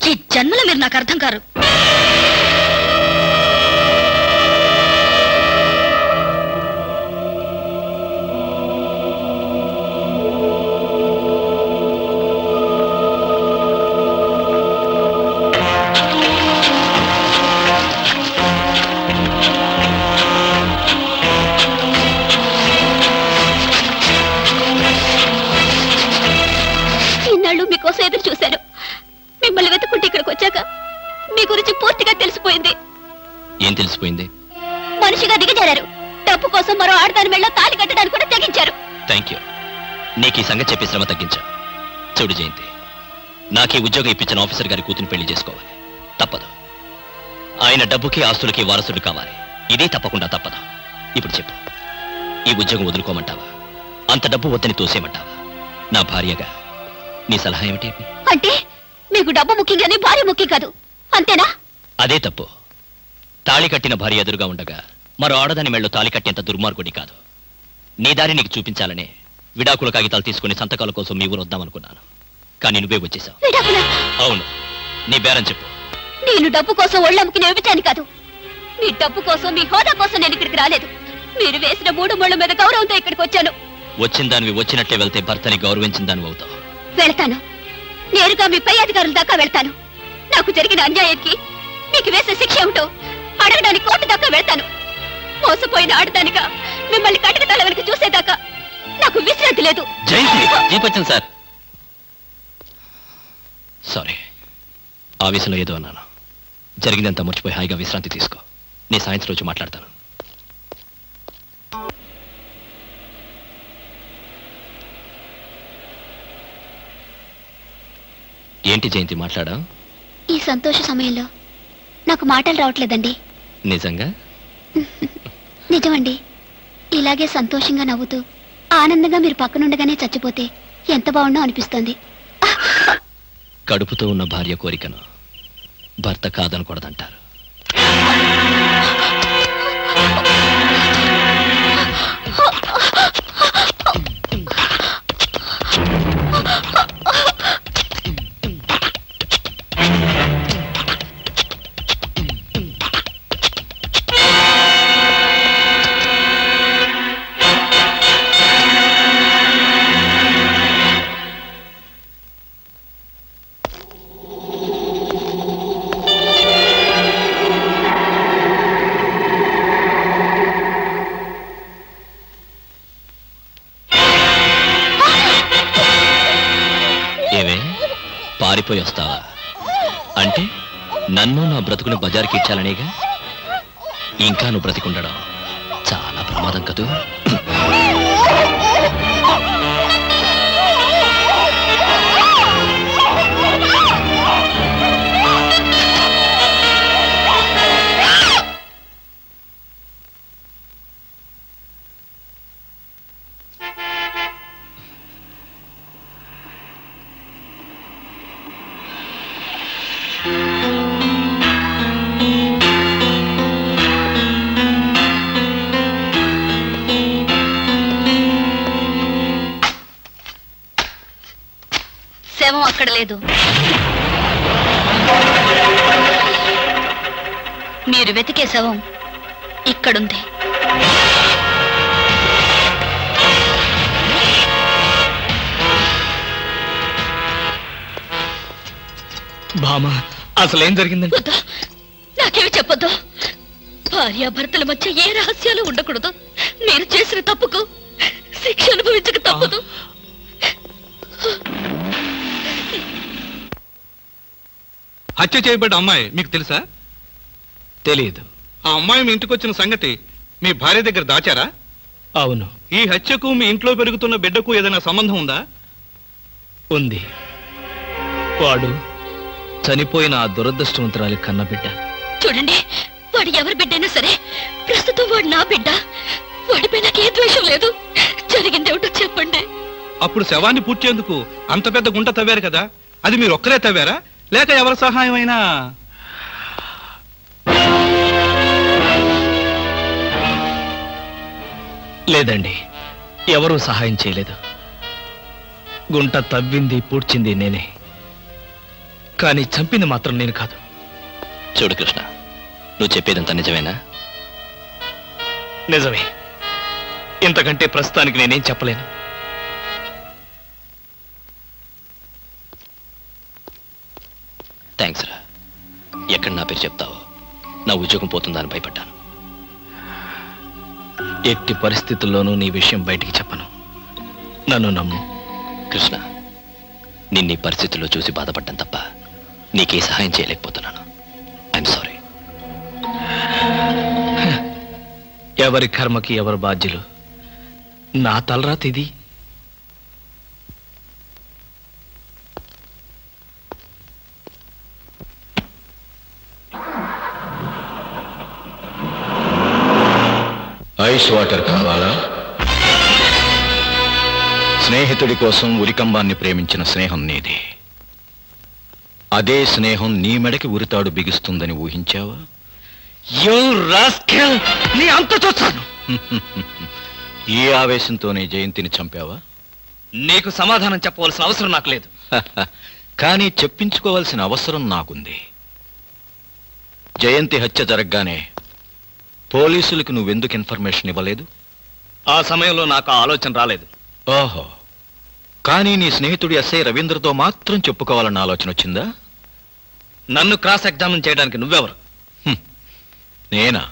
ఈ జన్మలో మీరు నాకు అర్థం కారు ఇన్నాళ్ళు మీకోసం ఎదురు చూశాను మిమ్మల్ని వెతుకుంటే ఇక్కడికి వచ్చాక మీ గురించి పూర్తిగా తెలిసిపోయింది ఏం తెలిసిపోయింది మనిషిగా దిగజారారు డబ్బు కోసం మరో ఆడదాని మెళ్ళ తాలి కట్టడానికి కూడా తెగించారు థ్యాంక్ యూ నీకు ఈ సంగతి చెప్పి శ్రమ తగ్గించా చూడు జయంతి నాకు ఈ ఉద్యోగం ఇప్పించిన ఆఫీసర్ గారి కూతురు పెళ్లి చేసుకోవాలి తప్పదు ఆయన డబ్బుకి ఆస్తులకి వారసుడు కావాలి ఇదే తప్పకుండా తప్పదు ఇప్పుడు చెప్పు ఈ ఉద్యోగం వదులుకోమంటావా అంత డబ్బు వద్దని తోసేయమంటావా నా భార్యగా నీ సలహా ఏమిటి అంటే మీకు డబ్బు ముఖ్యం కానీ భార్య ముఖ్యం కాదు అంతేనా అదే తప్పు తాళి కట్టిన భార్య ఎదురుగా ఉండగా మరో ఆడదాని మెళ్ళో తాళి కట్టేంత దుర్మార్గుడి కాదు నీ దారి నీకు చూపించాలని విడాకుల కాగితాలు తీసుకుని సంతకాల కోసం మీ ఊరు వద్దామనుకున్నాను కానీ నువ్వే వచ్చేసావు విడాకుల అవును నీ బేరం చెప్పు నేను డబ్బు కోసం ఒళ్ళమ్ముకుని విభచాను కాదు మీ డబ్బు కోసం మీ హోదా కోసం నేను ఇక్కడికి రాలేదు మీరు వేసిన మూడు ముళ్ళ మీద గౌరవంతో ఇక్కడికి వచ్చాను వచ్చిన దానివి వచ్చినట్లే వెళ్తే భర్తని గౌరవించిన దానివి అవుతావు వెళ్తాను నేరుగా మీ పై అధికారుల దాకా వెళ్తాను నాకు జరిగిన అన్యాయానికి మీకు వేసే శిక్ష ఏమిటో అడగడానికి కోర్టు దాకా వెళ్తాను మోసపోయిన ఆడదానిగా మిమ్మల్ని కటక తల వెనక చూసేదాకా నాకు విశ్రాంతి లేదు జయంతి జీపచ్చన్ సార్ సారీ ఆవేశంలో ఏదో అన్నాను జరిగిందంతా మర్చిపోయి హాయిగా విశ్రాంతి తీసుకో నీ సాయంత్రం రోజు మాట్లాడతాను ఏంటి జయంతి మాట్లాడా ఈ సంతోష సమయంలో నాకు మాటలు రావట్లేదండి నిజంగా నిజమండి ఇలాగే సంతోషంగా నవ్వుతూ ఆనందంగా మీరు పక్కనుండగానే చచ్చిపోతే ఎంత బాగుండో అనిపిస్తోంది కడుపుతో ఉన్న భార్య కోరికను భర్త కాదనకూడదంటారు ఏవే పారిపోయి వస్తావా అంటే నన్ను నా బ్రతుకుని బజార్కి ఇచ్చాలనేగా ఇంకా నువ్వు బ్రతికుండడం చాలా ప్రమాదం కదూ శవం అక్కడ లేదు మీరు వెతికే శవం ఇక్కడుంది బామా అసలేం జరిగిందండి వద్దు నాకేమి చెప్పొద్దు భార్యాభర్తల మధ్య ఏ రహస్యాలు ఉండకూడదు మీరు చేసిన తప్పుకు శిక్ష అనుభవించక తప్పదు హత్య చేయబడ్డ అమ్మాయి మీకు తెలుసా తెలియదు ఆ అమ్మాయి మీ ఇంటికి వచ్చిన సంగతి మీ భార్య దగ్గర దాచారా అవును ఈ హత్యకు మీ ఇంట్లో పెరుగుతున్న బిడ్డకు ఏదైనా సంబంధం ఉందా ఉంది వాడు చనిపోయిన ఆ దురదృష్టవంతురాలి కన్నబిడ్డ చూడండి వాడు ఎవరి బిడ్డైనా సరే ప్రస్తుతం వాడు నా బిడ్డ వాడిపై నాకు ఏ ద్వేషం లేదు జరిగిందేమిటో చెప్పండి అప్పుడు శవాన్ని పూడ్చేందుకు అంత పెద్ద గుంట తవ్వారు కదా అది మీరు ఒక్కరే తవ్వారా లేక ఎవరి సహాయం అయినా లేదండి ఎవరూ సహాయం చేయలేదు గుంట తవ్వింది పూడ్చింది నేనే కానీ చంపింది మాత్రం నేను కాదు చూడు కృష్ణ నువ్వు చెప్పేదంతా నిజమేనా నిజమే ఇంతకంటే ప్రస్తుతానికి నేనేం చెప్పలేను థ్యాంక్స్ రా ఎక్కడ నా పేరు చెప్తావో నా ఉద్యోగం పోతుందని భయపడ్డాను ఎట్టి పరిస్థితుల్లోనూ నీ విషయం బయటికి చెప్పను నన్ను నమ్ము కృష్ణ నిన్ని పరిస్థితుల్లో చూసి బాధపడ్డం తప్ప నీకే సహాయం చేయలేకపోతున్నాను ఐఎమ్ సారీ ఎవరి కర్మకి ఎవరు బాధ్యులు నా తలరాత ఇది ఐస్ వాటర్ కావాలా స్నేహితుడి కోసం ఉరికంబాన్ని ప్రేమించిన స్నేహం నీది అదే స్నేహం నీ మెడకి ఉరితాడు బిగిస్తుందని ఊహించావా యూ రాస్కెల్ నీ అంత చూస్తాను ఈ ఆవేశంతోనే జయంతిని చంపావా నీకు సమాధానం చెప్పవలసిన అవసరం నాకు లేదు కానీ చెప్పించుకోవాల్సిన అవసరం నాకుంది జయంతి హత్య జరగగానే పోలీసులకు నువ్వెందుకు ఇన్ఫర్మేషన్ ఇవ్వలేదు ఆ సమయంలో నాకు ఆ ఆలోచన రాలేదు ఓహో కానీ నీ స్నేహితుడి ఎస్ఐ రవీంద్రతో మాత్రం చెప్పుకోవాలన్న ఆలోచన వచ్చిందా నన్ను క్రాస్ ఎగ్జామిన్ చేయడానికి నువ్వెవరు నేనా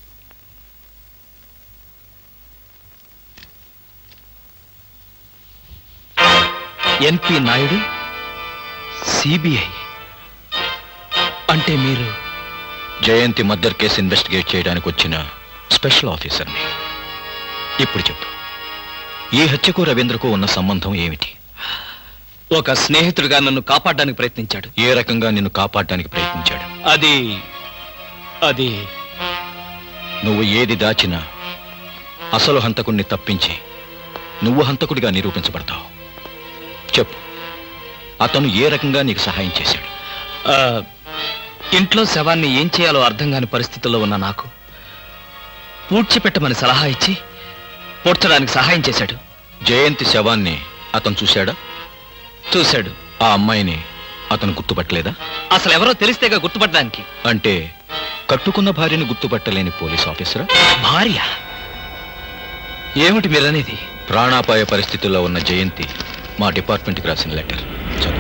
ఎన్పి నాయుడు సిబిఐ అంటే మీరు జయంతి మర్డర్ కేసు ఇన్వెస్టిగేట్ చేయడానికి వచ్చిన స్పెషల్ ఆఫీసర్ని ఇప్పుడు చెప్పు ఈ హత్యకు రవీంద్రకు ఉన్న సంబంధం ఏమిటి ఒక స్నేహితుడిగా నన్ను కాపాడడానికి ప్రయత్నించాడు ఏ రకంగా నిన్ను కాపాడడానికి ప్రయత్నించాడు అది అది నువ్వు ఏది దాచినా అసలు హంతకుణ్ణి తప్పించి నువ్వు హంతకుడిగా నిరూపించబడతావు చెప్పు అతను ఏ రకంగా నీకు సహాయం చేశాడు ఆ, ఇంట్లో శవాన్ని ఏం చేయాలో అర్థం కాని పరిస్థితుల్లో ఉన్న నాకు పూడ్చిపెట్టమని సలహా ఇచ్చి పూడ్చడానికి సహాయం చేశాడు జయంతి శవాన్ని అతను చూశాడా చూశాడు ఆ అమ్మాయిని అతను గుర్తుపట్టలేదా అసలు ఎవరో తెలిస్తేగా గుర్తుపట్టడానికి అంటే కట్టుకున్న భార్యను గుర్తుపట్టలేని పోలీస్ ఆఫీసరా భార్య ఏమిటి మీరనేది ప్రాణాపాయ పరిస్థితుల్లో ఉన్న జయంతి మా డిపార్ట్మెంట్కి రాసిన లెటర్ చదువు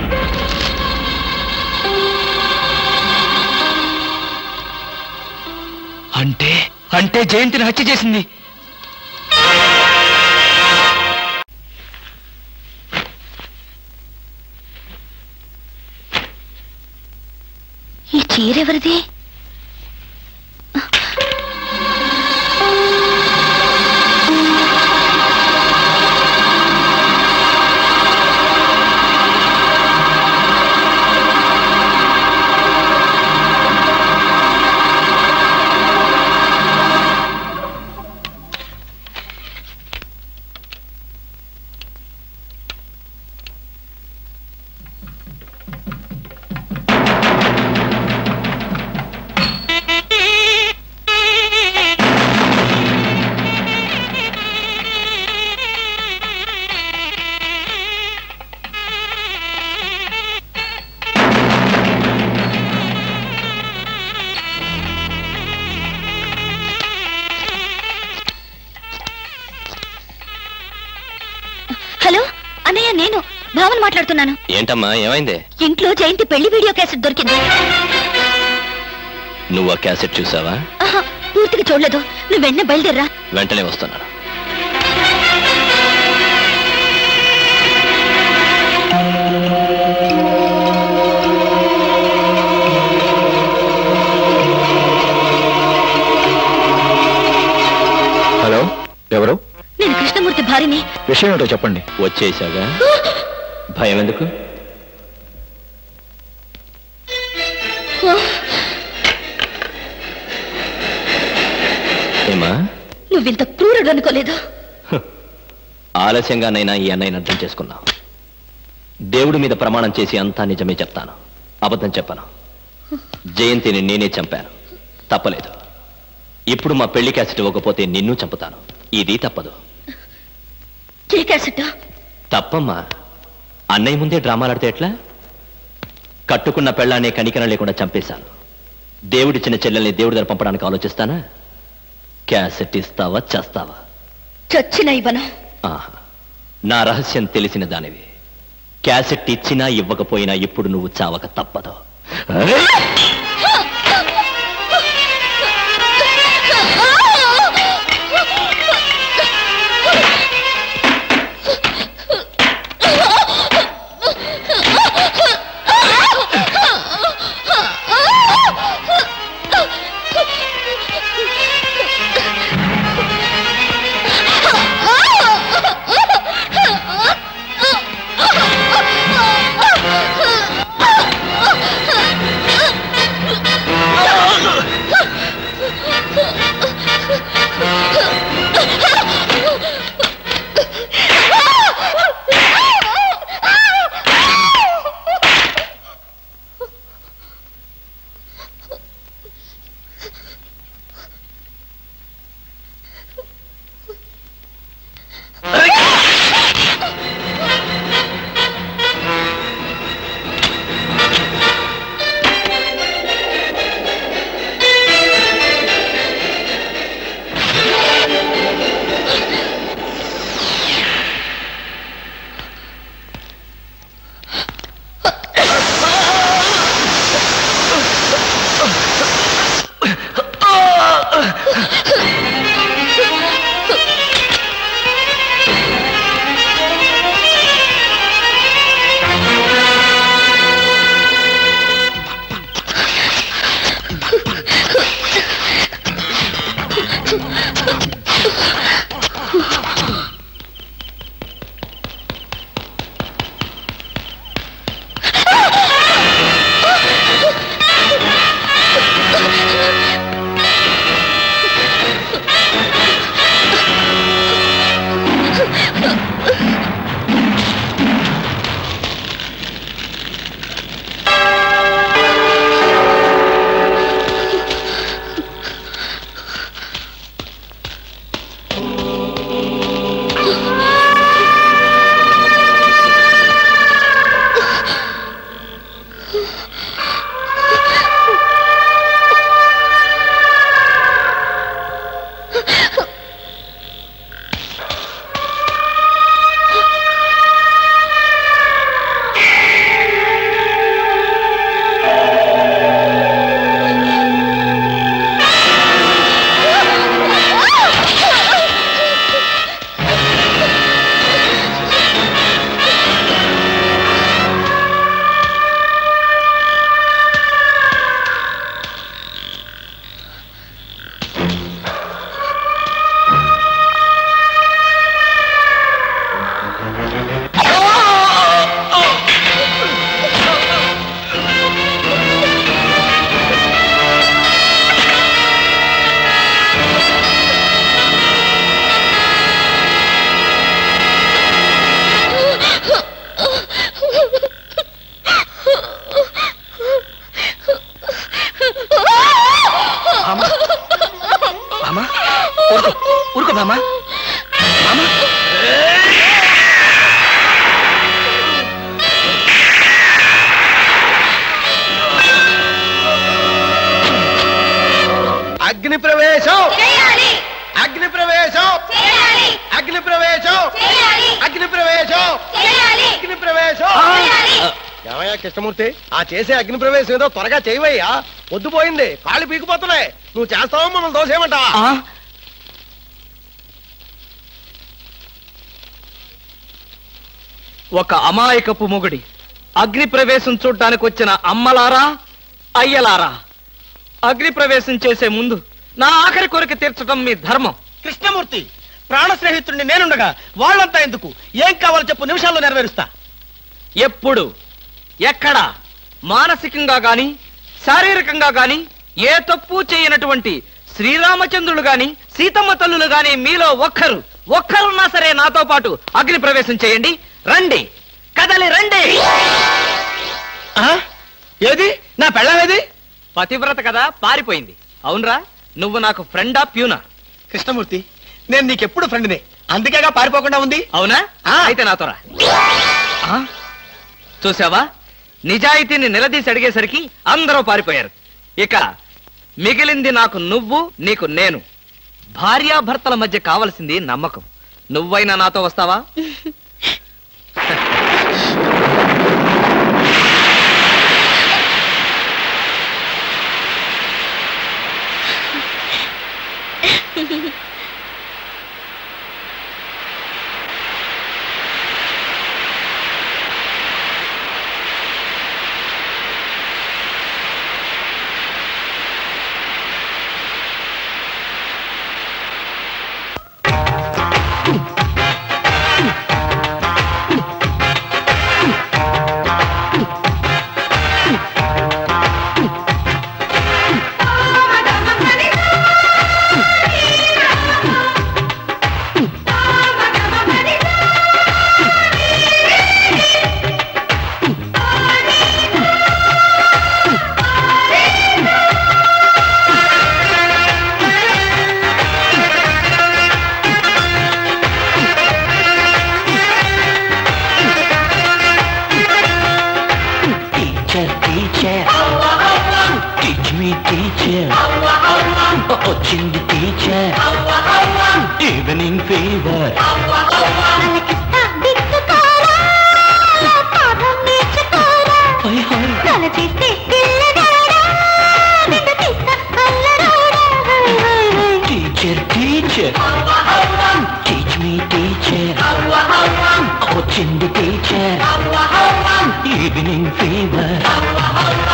అంటే అంటే జయంతిని హత్య చేసింది ఈ చీరెవరిది హలో అన్నయ్య నేను భావన్ మాట్లాడుతున్నాను ఏంటమ్మా ఏమైంది ఇంట్లో జయంతి పెళ్లి వీడియో క్యాసెట్ దొరికింది నువ్వు ఆ క్యాసెట్ చూసావా ఆహా, పూర్తిగా చూడలేదు నువ్వు వెంటనే బయలుదేరరా వెంటనే వస్తున్నాను హలో ఎవరు నేను కృష్ణమూర్తి భార్యని విషయం ఏంటో చెప్పండి వచ్చేసాగా భయం ఎందుకు ఏమా నువ్వింత క్రూరుడు అనుకోలేదు ఆలస్యంగానైనా ఈ అన్నయ్యని అర్థం చేసుకున్నావు దేవుడి మీద ప్రమాణం చేసి అంతా నిజమే చెప్తాను అబద్ధం చెప్పను జయంతిని నేనే చంపాను తప్పలేదు ఇప్పుడు మా పెళ్లి క్యాసెట్ ఇవ్వకపోతే నిన్ను చంపుతాను ఇది తప్పదు ఏ క్యాసెట్ తప్పమ్మా అన్నయ్య ముందే డ్రామాలాడితే ఎట్లా కట్టుకున్న పెళ్ళానే కనికరం లేకుండా చంపేశాను దేవుడిచ్చిన చెల్లెల్ని దేవుడి దగ్గర పంపడానికి ఆలోచిస్తానా క్యాసెట్ ఇస్తావా చేస్తావా చచ్చిన ఇవ్వను ఆహా నా రహస్యం తెలిసిన దానివి క్యాసెట్ ఇచ్చినా ఇవ్వకపోయినా ఇప్పుడు నువ్వు చావక తప్పదు మామా ఊరుకో ఊరుకో మామా మామా అగ్ని ప్రవేశం అగ్ని ప్రవేశం అగ్ని ప్రవేశం అగ్ని ప్రవేశం అగ్ని ప్రవేశం ఏమయ్యా కృష్ణమూర్తి ఆ చేసే అగ్ని ప్రవేశం ఏదో త్వరగా చేయవయ్యా పొద్దుపోయింది కాళ్ళు పీకిపోతున్నాయి నువ్వు చేస్తావా మనం దోసేయమంటావా ఆ? ఒక అమాయకపు మొగుడి అగ్ని ప్రవేశం చూడ్డానికి వచ్చిన అమ్మలారా అయ్యలారా అగ్ని ప్రవేశం చేసే ముందు నా ఆఖరి కోరిక తీర్చడం మీ ధర్మం కృష్ణమూర్తి ప్రాణ స్నేహితుడిని నేనుండగా వాళ్ళంతా ఎందుకు ఏం కావాలో చెప్పు నిమిషాల్లో నెరవేరుస్తా ఎప్పుడు ఎక్కడ మానసికంగా గాని శారీరకంగా గాని ఏ తప్పు చేయనటువంటి శ్రీరామచంద్రుడు గాని సీతమ్మ తల్లులు గాని మీలో ఒక్కరు ఒక్కరున్నా సరే నాతో పాటు అగ్ని ప్రవేశం చేయండి రండి కదలి రండి ఆ? ఏది నా పెళ్ళం ఏది పతివ్రత కదా పారిపోయింది అవునరా నువ్వు నాకు ఫ్రెండా ప్యూనా కృష్ణమూర్తి నేను నీకెప్పుడు ఫ్రెండ్నే అందుకేగా పారిపోకుండా ఉంది అవునా ఆ. అయితే నాతో రా ఆ? చూసావా నిజాయితీని నిలదీసి అడిగేసరికి అందరూ పారిపోయారు ఇక మిగిలింది నాకు నువ్వు నీకు నేను భార్యాభర్తల మధ్య కావలసింది నమ్మకం నువ్వైనా నాతో వస్తావా Teacher, teacher. Teach me, teacher. వచ్చింది teacher evening fever hi hi teacher teacher teach me teacher వచ్చింది టీచర్ ఈవినింగ్ ఫీవర్